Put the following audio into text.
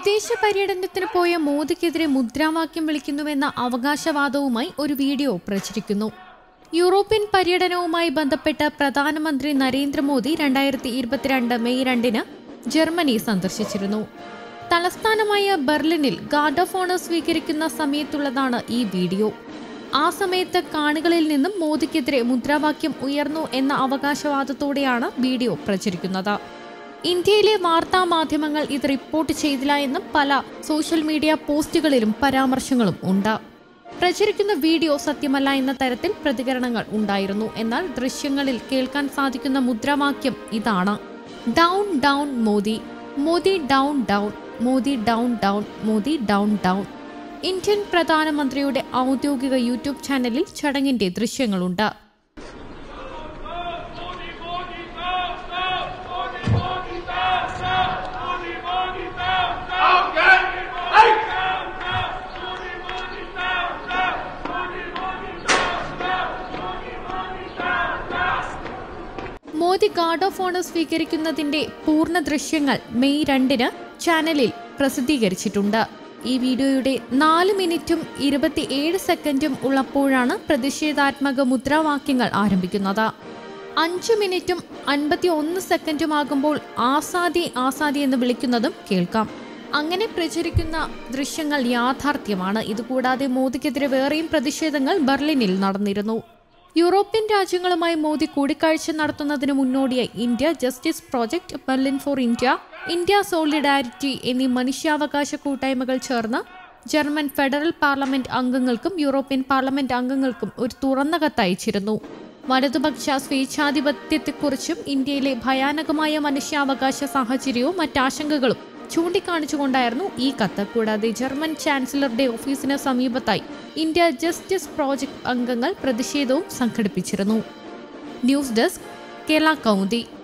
വിദേശ പര്യടനത്തിന് പോയ മോദിക്കെതിരെ മുദ്രാവാക്യം വിളിക്കുന്നുവെന്ന അവകാശവാദവുമായി ഒരു വീഡിയോ പ്രചരിക്കുന്നു യൂറോപ്യൻ പര്യടനവുമായി ബന്ധപ്പെട്ട് പ്രധാനമന്ത്രി നരേന്ദ്രമോദി രണ്ടായിരത്തി ഇരുപത്തിരണ്ട് മെയ് രണ്ടിന് ജർമ്മനി സന്ദർശിച്ചിരുന്നു തലസ്ഥാനമായ ബെർലിനിൽ ഗാർഡ് ഓഫ് ഓണർ സ്വീകരിക്കുന്ന സമയത്തുള്ളതാണ് ഈ വീഡിയോ ആ സമയത്ത് കാണികളിൽ നിന്നും മോദിക്കെതിരെ മുദ്രാവാക്യം ഉയർന്നു എന്ന അവകാശവാദത്തോടെയാണ് വീഡിയോ പ്രചരിക്കുന്നത് ഇന്ത്യയിലെ വാർത്താ മാധ്യമങ്ങൾ ഇത് റിപ്പോർട്ട് ചെയ്തില്ല എന്നും പല സോഷ്യൽ മീഡിയ പോസ്റ്റുകളിലും പരാമർശങ്ങളും ഉണ്ട് പ്രചരിക്കുന്ന വീഡിയോ സത്യമല്ല എന്ന തരത്തിൽ പ്രതികരണങ്ങൾ ഉണ്ടായിരുന്നു എന്നാൽ ദൃശ്യങ്ങളിൽ കേൾക്കാൻ സാധിക്കുന്ന മുദ്രാവാക്യം ഇതാണ് down down Modi Modi down down Modi down down Modi down down Indian പ്രധാനമന്ത്രിയുടെ ഔദ്യോഗിക യൂട്യൂബ് ചാനലിൽ ചടങ്ങിന്റെ ദൃശ്യങ്ങളുണ്ട് മോദി ഗാർഡ് ഓഫ് ഓണർ സ്വീകരിക്കുന്നതിന്റെ പൂർണ്ണ ദൃശ്യങ്ങൾ മെയ് രണ്ടിന് ചാനലിൽ പ്രസിദ്ധീകരിച്ചിട്ടുണ്ട് ഈ വീഡിയോയുടെ നാല് മിനിറ്റും ഇരുപത്തിയേഴ് സെക്കൻഡും ഉള്ളപ്പോഴാണ് പ്രതിഷേധാത്മക മുദ്രാവാക്യങ്ങൾ ആരംഭിക്കുന്നത് അഞ്ചു മിനിറ്റും അൻപത്തി ഒന്ന് സെക്കൻഡുമാകുമ്പോൾ ആസാദി ആസാദി എന്ന് വിളിക്കുന്നതും കേൾക്കാം അങ്ങനെ പ്രചരിക്കുന്ന ദൃശ്യങ്ങൾ യാഥാർത്ഥ്യമാണ് ഇതുകൂടാതെ മോദിക്കെതിരെ വേറെയും പ്രതിഷേധങ്ങൾ ബെർലിനിൽ നടന്നിരുന്നു യൂറോപ്യൻ രാജ്യങ്ങളുമായി മോദി കൂടിക്കാഴ്ച നടത്തുന്നതിന് മുന്നോടിയായി India justice project Berlin for India India solidarity എന്നീ മനുഷ്യാവകാശ കൂട്ടായ്മകൾ ചേർന്ന് ജർമ്മൻ ഫെഡറൽ പാർലമെന്റ് അംഗങ്ങൾക്കും യൂറോപ്യൻ പാർലമെന്റ് അംഗങ്ങൾക്കും ഒരു തുറന്ന കത്തയച്ചിരുന്നു വലതുപക്ഷ സ്വേച്ഛാധിപത്യത്തെക്കുറിച്ചും ഇന്ത്യയിലെ ഭയാനകമായ മനുഷ്യാവകാശ സാഹചര്യവും മറ്റാശങ്കകളും ചൂണ്ടിക്കാണിച്ചുകൊണ്ടായിരുന്നു ഈ കത്ത് കൂടാതെ ജർമ്മൻ ചാൻസലറുടെ ഓഫീസിന് സമീപത്തായി ഇന്ത്യ ജസ്റ്റിസ് പ്രോജക്ട് അംഗങ്ങൾ പ്രതിഷേധവും സംഘടിപ്പിച്ചിരുന്നു ന്യൂസ് ഡെസ്ക് കേരള കൗമുദി